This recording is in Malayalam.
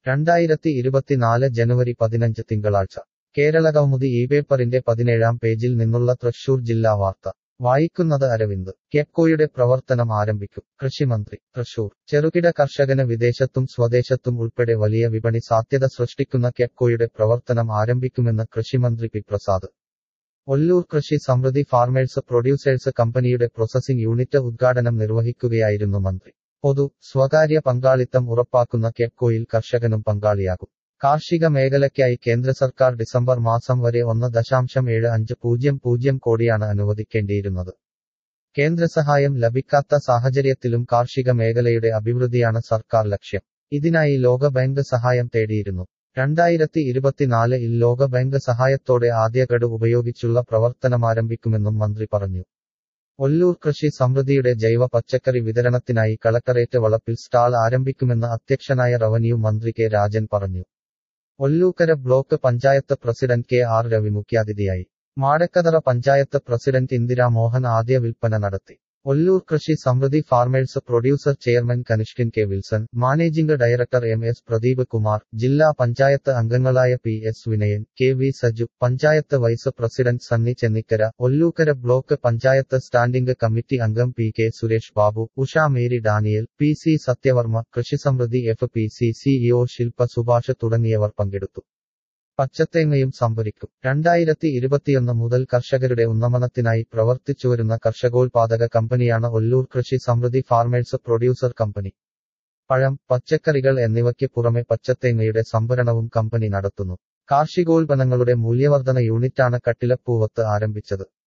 രണ്ടായിരത്തി ഇരുപത്തിനാല് ജനുവരി പതിനഞ്ച് തിങ്കളാഴ്ച കേരളകൗമുദി ഈ പേപ്പറിന്റെ പതിനേഴാം പേജിൽ നിന്നുള്ള തൃശൂർ ജില്ലാ വാർത്ത വായിക്കുന്നത് അരവിന്ദ് കെപ്കോയുടെ പ്രവർത്തനം ആരംഭിക്കും കൃഷിമന്ത്രി തൃശൂർ ചെറുകിട കർഷകന് വിദേശത്തും സ്വദേശത്തും ഉൾപ്പെടെ വലിയ വിപണി സാധ്യത സൃഷ്ടിക്കുന്ന കെപ്കോയുടെ പ്രവർത്തനം ആരംഭിക്കുമെന്ന് കൃഷിമന്ത്രി P Prasad Ollur Krishi Samriddhi farmers producers കമ്പനിയുടെ പ്രോസസിംഗ് യൂണിറ്റ് ഉദ്ഘാടനം നിർവഹിക്കുകയായിരുന്നു മന്ത്രി പൊതു സ്വകാര്യ പങ്കാളിത്തം ഉറപ്പാക്കുന്ന കെപ്കോയിൽ കർഷകനും പങ്കാളിയാകും കാർഷിക മേഖലയ്ക്കായി കേന്ദ്ര സർക്കാർ ഡിസംബർ മാസം വരെ ഒന്ന് ദശാംശം ഏഴ് അഞ്ച് പൂജ്യം പൂജ്യം കോടിയാണ് അനുവദിക്കേണ്ടിയിരുന്നത് കേന്ദ്രസഹായം ലഭിക്കാത്ത സാഹചര്യത്തിലും കാർഷിക മേഖലയുടെ അഭിവൃദ്ധിയാണ് സർക്കാർ ലക്ഷ്യം ഇതിനായി ലോകബാങ്ക് സഹായം തേടിയിരുന്നു രണ്ടായിരത്തി ഇരുപത്തിനാലിൽ ലോകബാങ്ക് സഹായത്തോടെ ആദ്യ ഗഡു ഉപയോഗിച്ചുള്ള പ്രവർത്തനമാരംഭിക്കുമെന്നും മന്ത്രി പറഞ്ഞു ഒല്ലൂർ കൃഷി സമൃദ്ധിയുടെ ജൈവ പച്ചക്കറി വിതരണത്തിനായി കളക്ടറേറ്റ് വളപ്പിൽ സ്റ്റാൾ ആരംഭിക്കുമെന്ന് അധ്യക്ഷനായ റവന്യൂ മന്ത്രി കെ രാജൻ പറഞ്ഞു Ollukkara block panchayat president K R Ravi മുഖ്യാതിഥിയായി മാടക്കതറ പഞ്ചായത്ത് പ്രസിഡന്റ് ഇന്ദിരാ മോഹൻ ആദ്യ വിൽപ്പന നടത്തി Ollur Krishi Samriddhi farmers producer chairman കനിഷ്കിൻ K Wilson managing director M S Pradeep Kumar ജില്ലാ പഞ്ചായത്ത് അംഗങ്ങളായ P S Vinayan K V Saju panchayat vice president Sunny Chennikkara Ollukkara block panchayat standing committee അംഗം P K Suresh Babu Usha Mary Daniel P C Sathyavarma Krishisamriddhi F P C CEO ശില്പ സുഭാഷ് തുടങ്ങിയവർ പങ്കെടുത്തു പച്ചത്തേങ്ങയും സംഭരിക്കും രണ്ടായിരത്തി ഇരുപത്തിയൊന്ന് മുതൽ കർഷകരുടെ ഉന്നമനത്തിനായി പ്രവർത്തിച്ചുവരുന്ന കർഷകോൽപാദക കമ്പനിയാണ് Ollur Krishi Samriddhi farmers producer company പഴം പച്ചക്കറികൾ എന്നിവയ്ക്ക് പുറമെ പച്ചത്തേങ്ങയുടെ സംഭരണവും കമ്പനി നടത്തുന്നു കാർഷികോൽപ്പന്നങ്ങളുടെ മൂല്യവർധന യൂണിറ്റാണ് കട്ടിലപ്പൂവത്ത് ആരംഭിച്ചത്